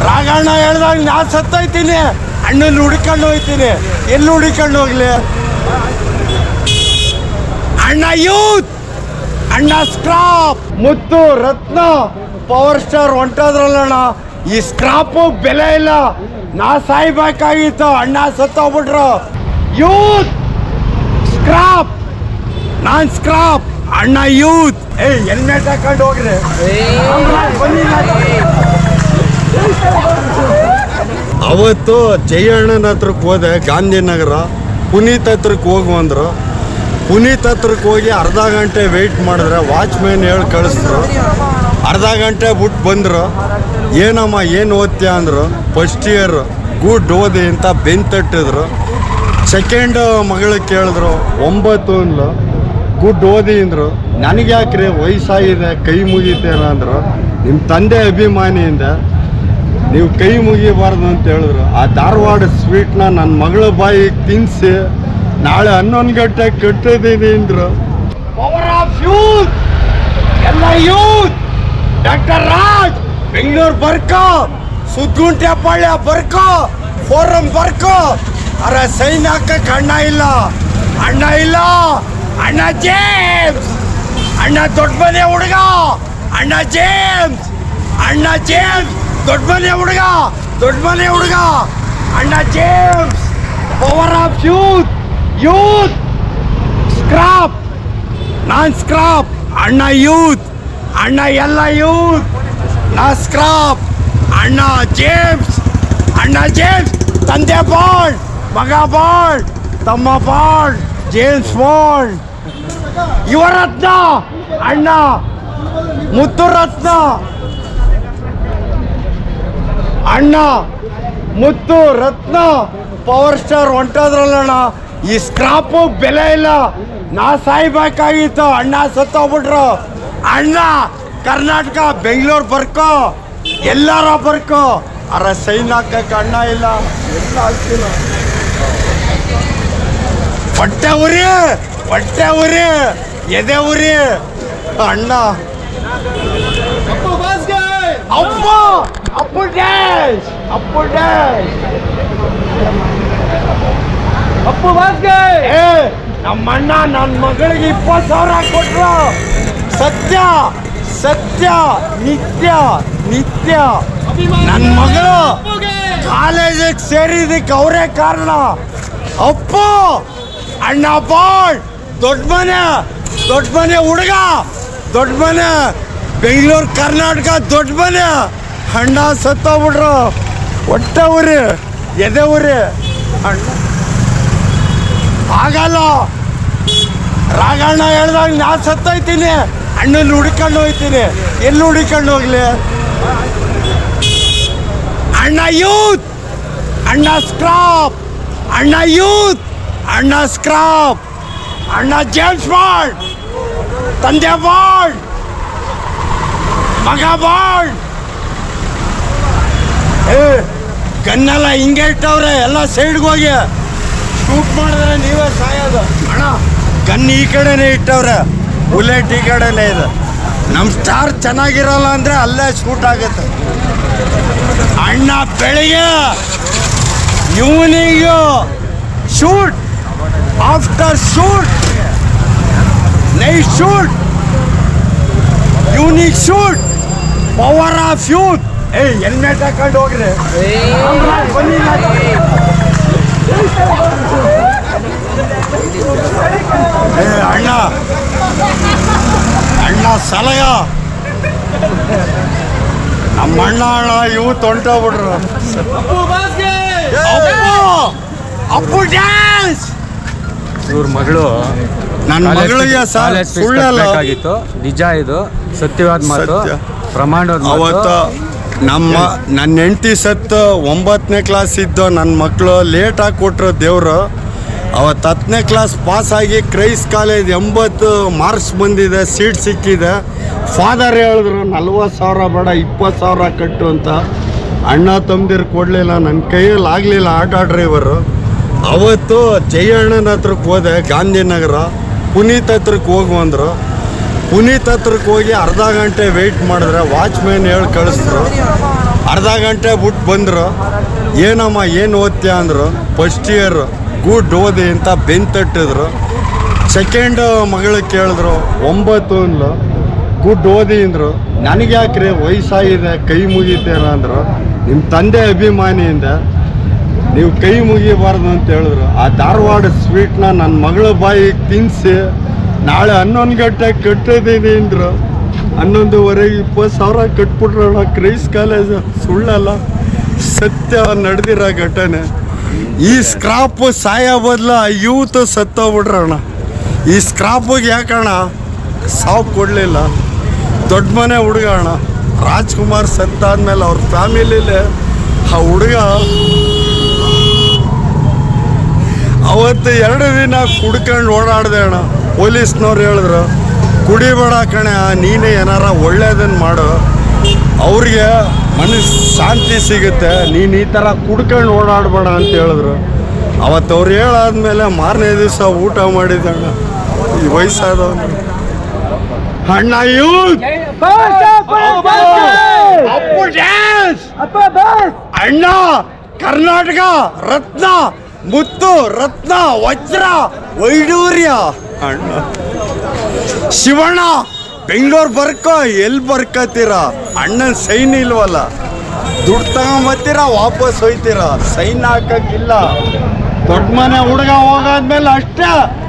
ರಾಘಣ್ಣ ಹೇಳ್ದಾಗ ನಾನು ಸತ್ತೋಯ್ತೀನಿ ಅಣ್ಣನ ಹುಡ್ಕೊಂಡು ಹೋಗ್ತೀನಿ ಎಲ್ಲಿ ಹುಡ್ಕೊಂಡು ಹೋಗ್ಲಿ ಅಣ್ಣ ಯೂತ್ ಅಣ್ಣ ಸ್ಕ್ರಾಪ್ ಮುತ್ತು ರತ್ನ ಪವರ್ ಸ್ಟಾರ್ ಹೊಂಟೋದ್ರಲ್ಲಣ್ಣ ಈ ಸ್ಕ್ರಾಪು ಬೆಲೆ ಇಲ್ಲ ನಾ ಸಾಯ್ಬೇಕಾಗಿತ್ತು ಅಣ್ಣ ಸತ್ತೋಗ್ಬಿಟ್ರು ಯೂತ್ ಸ್ಕ್ರಾಪ್ ನಾನ್ ಸ್ಕ್ರಾಪ್ ಅಣ್ಣ ಯೂತ್ ಏ ಹೆಲ್ಮೆಟ್ ಹಾಕೊಂಡು ಹೋಗ್ರಿ ಬನ್ನಿ ಅವತ್ತು ಜಯಣ್ಣನ ಹತ್ರಕ್ಕೆ ಹೋದೆ ಗಾಂಧಿನಗರ ಪುನೀತ್ ಹತ್ರಕ್ಕೆ ಹೋಗು ಅಂದ್ರು ಪುನೀತ್ ಹತ್ರಕ್ಕೆ ಹೋಗಿ ಅರ್ಧ ಗಂಟೆ ವೆಯ್ಟ್ ಮಾಡಿದ್ರೆ ವಾಚ್ಮ್ಯಾನ್ ಹೇಳಿ ಕಳಿಸಿದ್ರು ಅರ್ಧ ಗಂಟೆ ಬಿಟ್ಟು ಬಂದರು ಏನಮ್ಮ ಏನು ಓದ್ತೀಯ ಅಂದರು ಫಸ್ಟ್ ಇಯರ್ ಗುಡ್ ಓದಿ ಅಂತ ಬೆನ್ ತಟ್ಟಿದ್ರು ಸೆಕೆಂಡ್ ಮಗಳು ಕೇಳಿದ್ರು ಒಂಬತ್ತು ಅಂದ್ಲು ಗುಡ್ ಓದಿ ಅಂದರು ನನಗೆ ಯಾಕ್ರಿ ವಯಸ್ಸಾಗಿದೆ ಕೈ ಮುಗಿತೇನ ಅಂದರು ನಿಮ್ಮ ತಂದೆ ಅಭಿಮಾನಿಯಿಂದ ನೀವು ಕೈ ಮುಗಿಬಾರ್ದು ಅಂತ ಹೇಳಿದ್ರು ಆ ಧಾರವಾಡ ಸ್ವೀಟ್ನ ನನ್ನ ಮಗಳ ಬಾಯಿಗೆ ತಿನ್ನಿಸಿ ನಾಳೆ ಹನ್ನೊಂದು ಗಂಟೆ ಕಟ್ಟಿದ್ದೀನಿ ಅಂದ್ರು ಪವರ್ ಆಫ್ ಯೂತ್ ಎಲ್ಲ ಯೂತ್ ಡಾಕ್ಟರ್ ರಾಜ್ ಬೆಂಗಳೂರು ಬರ್ಕೋ ಸುದ್ಗುಂಟೆ ಪಾಳ್ಯ ಬರ್ಕೋ ಫೋರಂ ಬರ್ಕೋ ಅರೆ ಸೈನ್ ಹಾಕಕ್ಕೆ ಅಣ್ಣ ಇಲ್ಲ ಅಣ್ಣ ಇಲ್ಲ ಅಣ್ಣ ಜೇಮ್ಸ್ ಅಣ್ಣ ದೊಡ್ಡ ಮನೆ ಹುಡುಗ ಅಣ್ಣ ಜೇಮ್ಸ್ ಅಣ್ಣ ಜೇಮ್ಸ್ ದೊಡ್ಡ ಮನೆ ಹುಡುಗ ದೊಡ್ಡ ಮನೆ ಹುಡುಗ ಅಣ್ಣ James power of youth youth scrap non scrap ಅಣ್ಣ ಯೂತ್ ಅಣ್ಣ ಎಲ್ಲ ಯೂತ್ ನಾ ಸ್ಕ್ರಾಪ್ ಅಣ್ಣ ಜೇಮ್ಸ್ ಅಣ್ಣ ಜೇಮ್ಸ್ ತಂದೆ ಬಾಂಡ್ ಮಗ ಬಾಂಡ್ ತಮ್ಮ ಬಾಂಡ್ ಜೇಮ್ಸ್ ಬಾಂಡ್ ಯುವರತ್ನ ಅಣ್ಣ ಮುತ್ತು ರತ್ನ ಅಣ್ಣ ಮುತ್ತು ರತ್ನ ಪವರ್ ಸ್ಟಾರ್ ಹೊಂಟೋದ್ರಲ್ಲಣ್ಣ ಈ ಸ್ಕ್ರಾಪು ಬೆಲೆ ಇಲ್ಲ ನಾ ಸಾಯ್ಬೇಕಾಗಿತ್ತು ಅಣ್ಣ ಸತ್ತೋಗ್ಬಿಟ್ರು ಅಣ್ಣ ಕರ್ನಾಟಕ ಬೆಂಗಳೂರು ಬರ್ಕೋ ಎಲ್ಲಾರ ಬರ್ಕೋ ಅರ ಸೈನ್ ಹಾಕಕ್ಕೆ ಅಣ್ಣ ಇಲ್ಲ ಎಲ್ಲ ಹಾಕ್ತಿಲ್ಲ ಹೊಟ್ಟೆ ಉರಿ ಹೊಟ್ಟೆ ಉರಿ ಎದೆ ಉರಿ ಅಣ್ಣ ಅಪ್ಪ ಅಪ್ಪು ಡ್ಯಾಶ್ ಅಪ್ಪು ಡ್ಯಾಶ್ ಅಪ್ಪು ಬಾಸ್ಗೆ ಏ ನಮ್ಮಣ್ಣ ನನ್ನ ಮಗಳಿಗೆ ಇಪ್ಪತ್ತು ಸಾವಿರ ಕೊಟ್ರು ಸತ್ಯ ಸತ್ಯ ನಿತ್ಯ ನಿತ್ಯ ನನ್ನ ಮಗಳು ಕಾಲೇಜಿಗೆ ಸೇರಿದಕ್ಕೆ ಅವರೇ ಕಾರಣ ಅಪ್ಪು ಅಣ್ಣ ಬಾಳ್ ದೊಡ್ಡ ಮನೆ ದೊಡ್ಡ ಮನೆ ಹುಡುಗ ದೊಡ್ಡ ಮನೆ ಬೆಂಗಳೂರು ಕರ್ನಾಟಕ ದೊಡ್ಡ ಮನೆ ಅಣ್ಣ ಸತ್ತೋಗ್ಬಿಟ್ರು ಹೊಟ್ಟೆ ಉರಿ ಎದೆ ಉರಿ ಅಣ್ಣ ಆಗಲ್ಲ ರಾಘಣ್ಣ ಹೇಳ್ದಾಗ ನಾನು ಸತ್ತೋಯ್ತೀನಿ ಅಣ್ಣನ ಹುಡ್ಕೊಂಡು ಹೋಗ್ತೀನಿ ಎಲ್ಲಿ ಹುಡ್ಕೊಂಡು ಹೋಗ್ಲಿ ಅಣ್ಣ ಯೂತ್ ಅಣ್ಣ ಸ್ಕ್ರಾಪ್ ಅಣ್ಣ ಯೂತ್ ಅಣ್ಣ ಸ್ಕ್ರಾಪ್ ಅಣ್ಣ ಜೇಮ್ಸ್ ಬಾಂಡ್ ತಂದೆ ಬಾಂಡ್ ಮಗ ಬಾಂಡ್ ಏ ಗನ್ನೆಲ್ಲ ಹಿಂಗೆ ಇಟ್ಟವ್ರೆ ಎಲ್ಲ ಸೈಡ್ಗೆ ಹೋಗಿ ಶೂಟ್ ಮಾಡಿದ್ರೆ ನೀವೇ ಸಾಯೋದು ಅಣ್ಣ ಗನ್ ಈ ಕಡೆನೇ ಇಟ್ಟವ್ರೆ ಬುಲೆಟ್ ಈ ಕಡೆನೇ ಇದೆ ನಮ್ಮ ಸ್ಟಾರ್ ಚೆನ್ನಾಗಿರಲ್ಲ ಅಂದ್ರೆ ಅಲ್ಲೇ ಶೂಟ್ ಆಗುತ್ತೆ ಅಣ್ಣ ಬೆಳಿಗ್ಗೆ ಇವನಿಗೂ shoot after shoot night shoot ಇವನಿಗೆ ಶೂಟ್ ಪವರ್ ಆಫ್ ಯೂತ್ ಏ ಹೆಲ್ಮೆಟ್ ಹಾಕೊಂಡು ಹೋಗ್ರಿ ಬನ್ನಿ ಏ ಅಣ್ಣ ಅಣ್ಣ ಸಲಗ ನಮ್ಮ ಅಣ್ಣ ಅಣ್ಣ ಇವು ತೊಂಟೋಗ್ಬಿಟ್ರು ಅಪ್ಪು ಬಾಸ್ಗೆ ಅಪ್ಪು ಅಪ್ಪು ಡ್ಯಾನ್ಸ್ ಇವ್ರ ಮಗಳು ನನ್ನ ಮಗಳಿಗೆ ಸರ್ ಸುಳ್ಳಲ್ಲ ಬೇಕಾಗಿತ್ತು ನಿಜ ಇದು ಸತ್ಯವಾದ ಮಾತು ಸತ್ಯ. ಪ್ರಮಾಣವಾದ ಅವತ್ತು ಮಾತು ನಮ್ಮ ನನ್ನ ಹೆಂಡತಿ ಸತ್ತು ಒಂಬತ್ತನೇ ಕ್ಲಾಸ್ ಇದ್ದು ನನ್ನ ಮಕ್ಕಳು ಲೇಟಾಗಿ ಕೊಟ್ಟರು ದೇವರು ಅವತ್ತು ಹತ್ತನೇ ಕ್ಲಾಸ್ ಪಾಸಾಗಿ ಕ್ರೈಸ್ ಕಾಲೇಜ್ ಎಂಬತ್ತು ಮಾರ್ಕ್ಸ್ ಬಂದಿದೆ ಸೀಟ್ ಸಿಕ್ಕಿದೆ ಫಾದರ್ ಹೇಳಿದ್ರು ನಲ್ವತ್ತು ಸಾವಿರ ಬೇಡ ಇಪ್ಪತ್ತು ಸಾವಿರ ಕಟ್ಟು ಅಂತ ಅಣ್ಣ ತಮ್ಮದಿರು ಕೊಡಲಿಲ್ಲ ನನ್ನ ಕೈಯಲ್ಲಿ ಆಗಲಿಲ್ಲ ಆಟೋ ಡ್ರೈವರು ಅವತ್ತು ಜಯಣ್ಣನ ಹತ್ರಕ್ಕೆ ಹೋದೆ ಗಾಂಧಿನಗರ ಪುನೀತ್ ಹತ್ರಕ್ಕೆ ಹೋಗು ಅಂದರು ಪುನೀತ್ ಹತ್ರಕ್ಕೆ ಹೋಗಿ ಅರ್ಧ ಗಂಟೆ ವೆಯ್ಟ್ ಮಾಡಿದ್ರೆ ವಾಚ್ಮ್ಯಾನ್ ಹೇಳಿ ಕಳಿಸಿದ್ರು ಅರ್ಧ ಗಂಟೆ ಬಿಟ್ಟು ಬಂದರು ಏನಮ್ಮ ಏನು ಓದ್ತೀಯ ಅಂದರು ಫಸ್ಟ್ ಇಯರ್ ಗುಡ್ ಓದಿ ಅಂತ ಬೆನ್ ತಟ್ಟಿದ್ರು ಸೆಕೆಂಡ್ ಮಗಳು ಕೇಳಿದ್ರು ಒಂಬತ್ತು ಅಂದ್ಲು ಗುಡ್ ಓದಿ ಅಂದರು ನನಗೆ ಯಾಕ್ರಿ ವಯಸ್ಸಾಗಿದೆ ಕೈ ಮುಗಿತೇನ ಅಂದರು ನಿಮ್ಮ ತಂದೆ ಅಭಿಮಾನಿಯಿಂದ ನೀವು ಕೈ ಮುಗಿಬಾರ್ದು ಅಂತ ಹೇಳಿದ್ರು ಆ ಧಾರವಾಡ ಸ್ವೀಟ್ನ ನನ್ನ ಮಗಳ ಬಾಯಿಗೆ ತಿನ್ನಿಸಿ ನಾಳೆ ಹನ್ನೊಂದು ಗಂಟೆ ಕಟ್ಟಿದ್ದೀನಿ ಅಂದರು ಹನ್ನೊಂದುವರೆಗೆ ಇಪ್ಪತ್ತು ಸಾವಿರ ಕಟ್ಬಿಟ್ರಣ ಕ್ರೈಸ್ ಕಾಲೇಜ್ ಸುಳ್ಳಲ್ಲ ಸತ್ಯ ನಡೆದಿರೋ ಘಟನೆ ಈ ಸ್ಕ್ರಾಪ್ ಸಾಯ ಬದಲ ಯೂತ್ ಸತ್ತೋಗ್ಬಿಟ್ರಣ ಈ ಸ್ಕ್ರಾಪಿಗೆ ಯಾಕಣ್ಣ ಸಾವು ಕೊಡಲಿಲ್ಲ ದೊಡ್ಡ ಮನೆ ಹುಡುಗ ಅಣ್ಣ ರಾಜ್ಕುಮಾರ್ ಸತ್ತಾದ್ಮೇಲೆ ಅವ್ರ ಫ್ಯಾಮಿಲಿಲೇ ಆ ಹುಡುಗ ಅವತ್ತು ಎರಡು ದಿನ ಕುಡ್ಕೊಂಡು ಓಡಾಡ್ದೆ ಅಣ್ಣ ಪೊಲೀಸ್ನವ್ರು ಹೇಳಿದ್ರು ಕುಡಿಬೇಡ ಕಣೆ ನೀನೇ ಏನಾರ ಒಳ್ಳೇದನ್ನು ಮಾಡು ಅವ್ರಿಗೆ ಮನಸ್ಸು ಶಾಂತಿ ಸಿಗುತ್ತೆ ನೀನು ಈ ಥರ ಕುಡ್ಕೊಂಡು ಓಡಾಡಬೇಡ ಅಂತ ಹೇಳಿದ್ರು ಅವತ್ತು ಅವ್ರು ಹೇಳಾದ್ಮೇಲೆ ಮಾರನೇ ದಿವಸ ಊಟ ಮಾಡಿದ್ದಣ್ಣ ಈ ವಯಸ್ಸಾದವನು ಅಣ್ಣ ಯೂತ್ ಅಪ್ಪು ಡ್ಯಾನ್ಸ್ ಅಣ್ಣ ಕರ್ನಾಟಕ ರತ್ನ ಮುತ್ತು ರತ್ನ ವಜ್ರ ವೈಡೂರ್ಯ ಅಣ್ಣ ಶಿವಣ್ಣ ಬೆಂಗಳೂರು ಬರ್ಕೋ ಎಲ್ಲಿ ಬರ್ಕತ್ತೀರ ಅಣ್ಣನ ಸೈನ್ ಇಲ್ವಲ್ಲ ದುಡ್ಡು ತಗೊಂಬತ್ತೀರ ವಾಪಸ್ ಹೋಯ್ತೀರ ಸೈನ್ ಹಾಕಕ್ಕಿಲ್ಲ ದೊಡ್ಡ ಮನೆ ಹುಡುಗ ಹೋಗಾದ್ಮೇಲೆ ಅಷ್ಟೇ